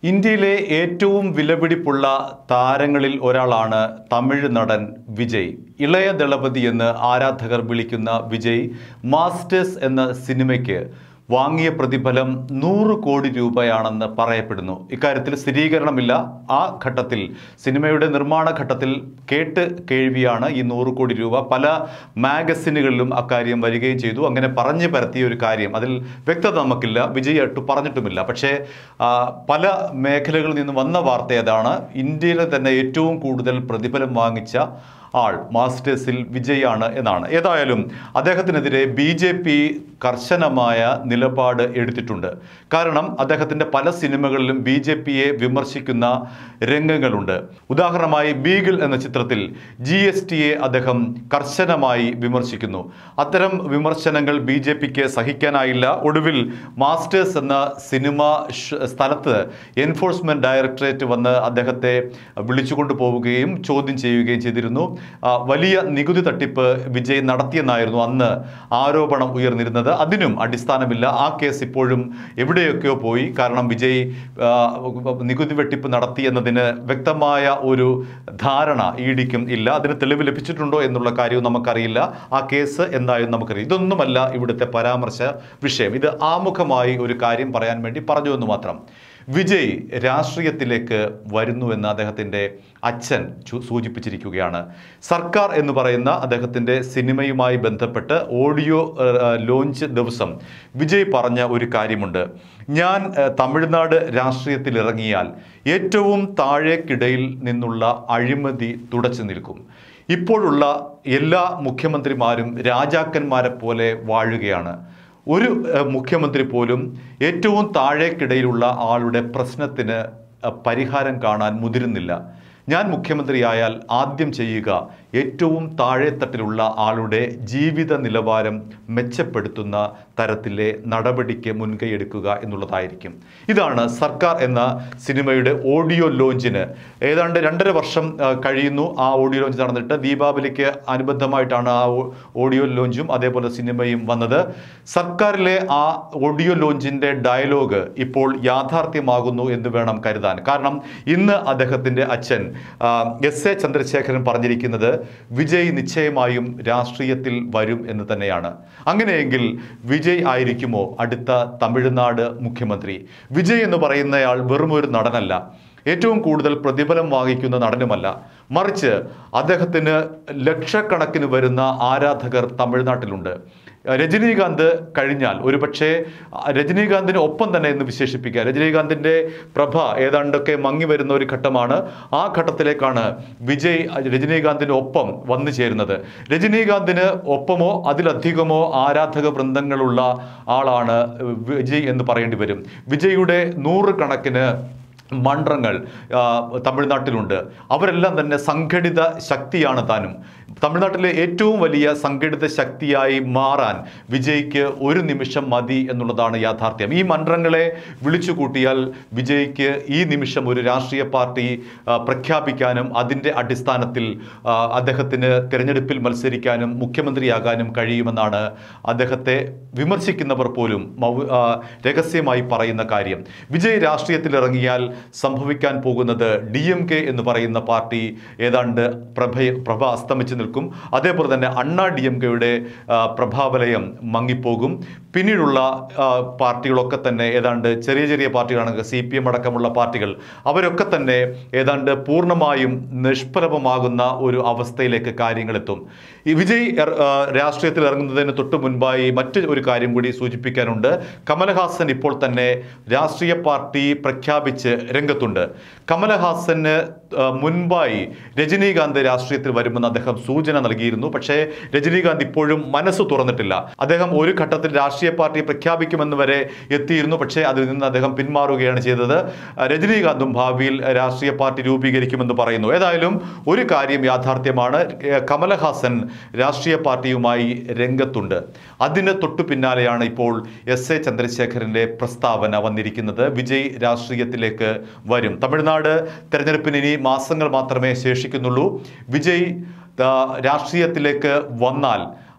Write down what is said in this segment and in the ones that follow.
ഇന്ത്യയിലെ ഏറ്റവും വിലപിടിപ്പുള്ള താരങ്ങളിൽ ഒരാളാണ് തമിഴ് നടൻ വിജയ് ഇളയ ദളപതി എന്ന് ആരാധകർ വിളിക്കുന്ന വിജയ് മാസ്റ്റേഴ്സ് എന്ന സിനിമയ്ക്ക് വാങ്ങിയ പ്രതിഫലം നൂറ് കോടി രൂപയാണെന്ന് പറയപ്പെടുന്നു ഇക്കാര്യത്തിൽ സ്ഥിരീകരണമില്ല ആ ഘട്ടത്തിൽ സിനിമയുടെ നിർമ്മാണ ഘട്ടത്തിൽ കേട്ട് കേൾവിയാണ് ഈ നൂറ് കോടി രൂപ പല മാഗസിനുകളിലും അക്കാര്യം വരികയും ചെയ്തു അങ്ങനെ പറഞ്ഞു പരത്തിയ ഒരു കാര്യം അതിൽ വ്യക്തത നമുക്കില്ല വിജയ് ഒട്ട് പറഞ്ഞിട്ടുമില്ല പക്ഷേ ആ, പല മേഖലകളിൽ നിന്ന് വന്ന വാർത്ത ഏതാണ് ഇന്ത്യയിലെ തന്നെ ഏറ്റവും കൂടുതൽ പ്രതിഫലം വാങ്ങിച്ച ആൾ മാസ്റ്റേഴ്സിൽ വിജയാണ് എന്നാണ് ഏതായാലും അദ്ദേഹത്തിനെതിരെ ബി ജെ പി കർശനമായ നിലപാട് എടുത്തിട്ടുണ്ട് കാരണം അദ്ദേഹത്തിൻ്റെ പല സിനിമകളിലും ബി ജെ പിയെ വിമർശിക്കുന്ന രംഗങ്ങളുണ്ട് ഉദാഹരണമായി ബീഗിൾ എന്ന ചിത്രത്തിൽ ജി എസ് ടിയെ അദ്ദേഹം കർശനമായി വിമർശിക്കുന്നു അത്തരം വിമർശനങ്ങൾ ബി ജെ പിക്ക് സഹിക്കാനായില്ല ഒടുവിൽ മാസ്റ്റേഴ്സ് എന്ന സിനിമ ഷ്- സ്ഥലത്ത് എൻഫോഴ്സ്മെന്റ് ഡയറക്ടറേറ്റ് വന്ന് അദ്ദേഹത്തെ വിളിച്ചുകൊണ്ടു പോവുകയും ചോദ്യം ചെയ്യുകയും ചെയ്തിരുന്നു ആ, വലിയ നികുതി തട്ടിപ്പ് വിജയ് നടത്തിയെന്നായിരുന്നു അന്ന് ആരോപണം ഉയർന്നിരുന്നത് അതിനും അടിസ്ഥാനമില്ല ആ കേസ് ഇപ്പോഴും എവിടെയൊക്കെയോ പോയി കാരണം വിജയ് ആ, നികുതി വെട്ടിപ്പ് നടത്തി എന്നതിന് വ്യക്തമായ ഒരു ധാരണ ഇ ഡിക്കും ഇല്ല അതിന് തെളിവ് ലഭിച്ചിട്ടുണ്ടോ എന്നുള്ള കാര്യവും നമുക്കറിയില്ല ആ കേസ് എന്തായെന്ന് നമുക്കറിയാം ഇതൊന്നുമല്ല ഇവിടുത്തെ പരാമർശ വിഷയം ഇത് ആമുഖമായി ഒരു കാര്യം പറയാൻ വേണ്ടി പറഞ്ഞു എന്ന് മാത്രം വിജയ് രാഷ്ട്രീയത്തിലേക്ക് വരുന്നുവെന്ന് അദ്ദേഹത്തിൻ്റെ അച്ഛൻ ചു- സൂചിപ്പിച്ചിരിക്കുകയാണ് സർക്കാർ എന്ന് പറയുന്ന അദ്ദേഹത്തിൻ്റെ സിനിമയുമായി ബന്ധപ്പെട്ട് ഓഡിയോ ഏഹ്, ലോഞ്ച് ദിവസം വിജയ് പറഞ്ഞ ഒരു കാര്യമുണ്ട് ഞാൻ ഏഹ്, തമിഴ്നാട് രാഷ്ട്രീയത്തിൽ ഇറങ്ങിയാൽ ഏറ്റവും താഴേക്കിടയിൽ നിന്നുള്ള അഴിമതി തുടച്ചു നിൽക്കും ഇപ്പോഴുള്ള എല്ലാ മുഖ്യമന്ത്രിമാരും രാജാക്കന്മാരെ പോലെ വാഴുകയാണ് ഒരു ഏഹ്, മുഖ്യമന്ത്രി പോലും ഏറ്റവും താഴേക്കിടയിലുള്ള ആളുടെ പ്രശ്നത്തിന് അഹ്, പരിഹാരം കാണാൻ മുതിരുന്നില്ല ഞാൻ മുഖ്യമന്ത്രിയായാൽ ആദ്യം ചെയ്യുക ഏറ്റവും താഴെത്തട്ടിലുള്ള ആളുടെ ജീവിത നിലവാരം മെച്ചപ്പെടുത്തുന്ന തരത്തിലെ നടപടിക്ക് മുൻകൈ എടുക്കുക എന്നുള്ളതായിരിക്കും ഇതാണ് സർക്കാർ എന്ന സിനിമയുടെ ഓഡിയോ ലോഞ്ചിന് ഏതാണ്ട് രണ്ടര വർഷം ആ, കഴിയുന്നു ആ ഓഡിയോ ലോഞ്ച് നടന്നിട്ട് ദീപാവലിക്ക് അനുബന്ധമായിട്ടാണ് ആ ഓ- ഓഡിയോ ലോഞ്ചും അതേപോലെ സിനിമയും വന്നത് സർക്കാരിലെ ആ ഓഡിയോ ലോഞ്ചിന്റെ ഡയലോഗ് ഇപ്പോൾ യാഥാർത്ഥ്യമാകുന്നു എന്ന് വേണം കരുതാൻ കാരണം ഇന്ന് അദ്ദേഹത്തിന്റെ അച്ഛൻ ആ, എസ് എ ചന്ദ്രശേഖരൻ പറഞ്ഞിരിക്കുന്നത് വിജയ് നിശ്ചയമായും രാഷ്ട്രീയത്തിൽ വരും എന്ന് തന്നെയാണ് അങ്ങനെയെങ്കിൽ വിജയ് ആയിരിക്കുമോ അടുത്ത തമിഴ്നാട് മുഖ്യമന്ത്രി വിജയ് എന്ന് പറയുന്നയാൾ വെറും ഒരു നടനല്ല ഏറ്റവും കൂടുതൽ പ്രതിഫലം വാങ്ങിക്കുന്ന നടനുമല്ല മറിച്ച് അദ്ദേഹത്തിന് ലക്ഷക്കണക്കിന് വരുന്ന ആരാധകർ തമിഴ്നാട്ടിലുണ്ട് രജനീകാന്ത് കഴിഞ്ഞാൽ ഒരുപക്ഷെ രജനീകാന്തിന് ഒപ്പം തന്നെ എന്ന് വിശേഷിപ്പിക്കുക രജനീകാന്തിൻ്റെ പ്രഭ ഏതാണ്ടൊക്കെ മങ്ങി വരുന്ന ഒരു ഘട്ടമാണ് ആ ഘട്ടത്തിലേക്കാണ് വിജയ് രജനീകാന്തിന് ഒപ്പം വന്നു ചേരുന്നത് രജനീകാന്തിന് ഒപ്പമോ അതിലധികമോ ആരാധക വൃന്ദങ്ങളുള്ള ആളാണ് വിജയ് എന്ന് പറയേണ്ടി വരും വിജയുടെ നൂറുകണക്കിന് മണ്ഡലങ്ങൾ ആ, തമിഴ്നാട്ടിലുണ്ട് അവരെല്ലാം തന്നെ സംഘടിത ശക്തിയാണ് താനും തമിഴ്നാട്ടിലെ ഏറ്റവും വലിയ സംഘടിത ശക്തിയായി മാറാൻ വിജയ്ക്ക് ഒരു നിമിഷം മതി എന്നുള്ളതാണ് യാഥാർത്ഥ്യം ഈ മണ്ഡലങ്ങളെ വിളിച്ചു കൂട്ടിയാൽ വിജയ്ക്ക് ഈ നിമിഷം ഒരു രാഷ്ട്രീയ പാർട്ടി ആ, പ്രഖ്യാപിക്കാനും അതിൻ്റെ അടിസ്ഥാനത്തിൽ ആ, അദ്ദേഹത്തിന് തിരഞ്ഞെടുപ്പിൽ മത്സരിക്കാനും മുഖ്യമന്ത്രിയാകാനും കഴിയുമെന്നാണ് അദ്ദേഹത്തെ വിമർശിക്കുന്നവർ പോലും മൗ- ആ, രഹസ്യമായി പറയുന്ന കാര്യം വിജയ് രാഷ്ട്രീയത്തിൽ ഇറങ്ങിയാൽ സംഭവിക്കാൻ പോകുന്നത് ഡി എം കെ എന്ന് പറയുന്ന പാർട്ടി ഏതാണ്ട് പ്രഭ പ്രഭ അസ്തമിച്ച് നിൽക്കും അതേപോലെ തന്നെ അണ്ണാ ഡി എം കെയുടെ പ്രഭാവലയം മങ്ങിപ്പോകും പിന്നീടുള്ള ആ, പാർട്ടികളൊക്കെ തന്നെ ഏതാണ്ട് ചെറിയ ചെറിയ പാർട്ടികളാണ് സി പി എം അടക്കമുള്ള പാർട്ടികൾ അവരൊക്കെ തന്നെ ഏതാണ്ട് പൂർണ്ണമായും നിഷ്ഫലമാകുന്ന ഒരു അവസ്ഥയിലേക്ക് കാര്യങ്ങൾ എത്തും ഈ വിജയ് എർ- ആ, രാഷ്ട്രീയത്തിൽ ഇറങ്ങുന്നതിന് തൊട്ട് മുൻപായി മറ്റ് ഒരു കാര്യം കൂടി സൂചിപ്പിക്കാനുണ്ട് കമലഹാസൻ ഇപ്പോൾ തന്നെ രാഷ്ട്രീയ പാർട്ടി പ്രഖ്യാപിച്ച് രംഗത്തുണ്ട് കമലഹാസന് ആ, മുൻപായി രജനീകാന്ത് രാഷ്ട്രീയത്തിൽ വരുമെന്ന് അദ്ദേഹം സൂചന നൽകിയിരുന്നു പക്ഷേ രജനീകാന്ത് ഇപ്പോഴും മനസ്സ് തുറന്നിട്ടില്ല അദ്ദേഹം ഒരു ഘട്ടത്തിൽ രാഷ്ട്രീയ പാർട്ടി പ്രഖ്യാപിക്കുമെന്ന് വരെ എത്തിയിരുന്നു പക്ഷേ അതിൽ നിന്ന് അദ്ദേഹം പിന്മാറുകയാണ് ചെയ്തത് ആ, രജനീകാന്തും ഭാവിയിൽ രാഷ്ട്രീയ പാർട്ടി രൂപീകരിക്കുമെന്ന് പറയുന്നു ഏതായാലും ഒരു കാര്യം യാഥാർത്ഥ്യമാണ് ഏ, കമലഹാസൻ രാഷ്ട്രീയ പാർട്ടിയുമായി രംഗത്തുണ്ട് അതിന് തൊട്ടു പിന്നാലെയാണ് ഇപ്പോൾ എസ് എ ചന്ദ്രശേഖരന്റെ പ്രസ്താവന വന്നിരിക്കുന്നത് വിജയ് രാഷ്ട്രീയത്തിലേക്ക് വരും തമിഴ്നാട് തെരഞ്ഞെടുപ്പിന് ഇനി മാസങ്ങൾ മാത്രമേ ശേഷിക്കുന്നുള്ളൂ വിജയ് ആ, രാഷ്ട്രീയത്തിലേക്ക് വന്നാൽ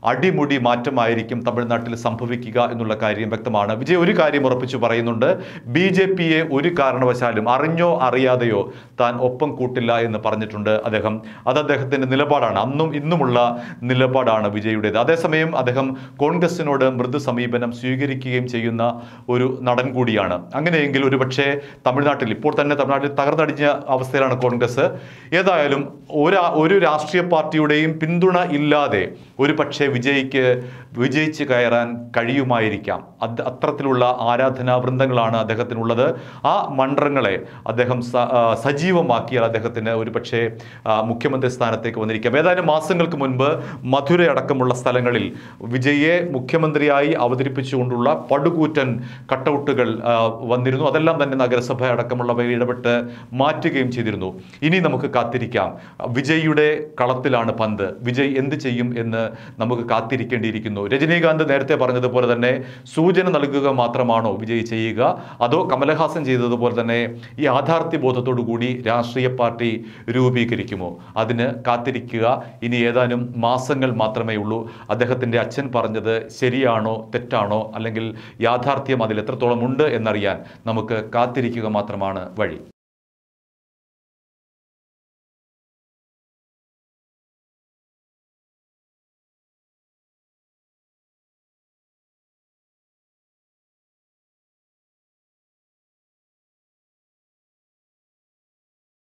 അടിമുടി മാറ്റമായിരിക്കും തമിഴ്നാട്ടിൽ സംഭവിക്കുക എന്നുള്ള കാര്യം വ്യക്തമാണ് വിജയ് ഒരു കാര്യം ഉറപ്പിച്ചു പറയുന്നുണ്ട് ബി ജെ പിയെ ഒരു കാരണവശാലും അറിഞ്ഞോ അറിയാതെയോ താൻ ഒപ്പം കൂട്ടില്ല എന്ന് പറഞ്ഞിട്ടുണ്ട് അദ്ദേഹം അത് അദ്ദേഹത്തിന്റെ നിലപാടാണ് അന്നും ഇന്നുമുള്ള നിലപാടാണ് വിജയുടേത് അതേസമയം അദ്ദേഹം കോൺഗ്രസിനോട് മൃദു സമീപനം സ്വീകരിക്കുകയും ചെയ്യുന്ന ഒരു നടൻ കൂടിയാണ് അങ്ങനെയെങ്കിൽ ഒരുപക്ഷെ തമിഴ്നാട്ടിൽ ഇപ്പോൾ തന്നെ തമിഴ്നാട്ടിൽ തകർന്നടിഞ്ഞ അവസ്ഥയിലാണ് കോൺഗ്രസ് ഏതായാലും ഒരു ഒരു രാഷ്ട്രീയ പാർട്ടിയുടെയും പിന്തുണ ഇല്ലാതെ ഒരു പക്ഷേ വിജയ്ക്ക് വിജയിച്ച് കയറാൻ കഴിയുമായിരിക്കാം അത് അത്തരത്തിലുള്ള ആരാധനാ വൃന്ദങ്ങളാണ് അദ്ദേഹത്തിനുള്ളത് ആ മണ്ഡലങ്ങളെ അദ്ദേഹം സ- ആ, സജീവമാക്കിയാൽ അദ്ദേഹത്തിന് ഒരു പക്ഷേ ആ, മുഖ്യമന്ത്രി സ്ഥാനത്തേക്ക് വന്നിരിക്കാം ഏതാനും മാസങ്ങൾക്ക് മുൻപ് മധുര അടക്കമുള്ള സ്ഥലങ്ങളിൽ വിജയെ മുഖ്യമന്ത്രിയായി അവതരിപ്പിച്ചുകൊണ്ടുള്ള പടുകൂറ്റൻ കട്ടൗട്ടുകൾ ആ, വന്നിരുന്നു അതെല്ലാം തന്നെ നഗരസഭ അടക്കമുള്ളവ ഇടപെട്ട് മാറ്റുകയും ചെയ്തിരുന്നു ഇനി നമുക്ക് കാത്തിരിക്കാം വിജയ്യുടെ കളത്തിലാണ് പന്ത് വിജയ് എന്ത് ചെയ്യും എന്ന് നമുക്ക് കാത്തിരിക്കേണ്ടിയിരിക്കുന്നു രജനീകാന്ത് നേരത്തെ പറഞ്ഞതുപോലെ തന്നെ സൂചന നൽകുക മാത്രമാണോ വിജയ് ചെയ്യുക അതോ കമലഹാസൻ ചെയ്തതുപോലെ തന്നെ ഈ യാഥാർത്ഥ്യ ബോധത്തോടു കൂടി രാഷ്ട്രീയ പാർട്ടി രൂപീകരിക്കുമോ അതിന് കാത്തിരിക്കുക ഇനി ഏതാനും മാസങ്ങൾ മാത്രമേ ഉള്ളൂ അദ്ദേഹത്തിൻ്റെ അച്ഛൻ പറഞ്ഞത് ശരിയാണോ തെറ്റാണോ അല്ലെങ്കിൽ യാഥാർത്ഥ്യം അതിൽ എത്രത്തോളം ഉണ്ട് എന്നറിയാൻ നമുക്ക് കാത്തിരിക്കുക മാത്രമാണ് വഴി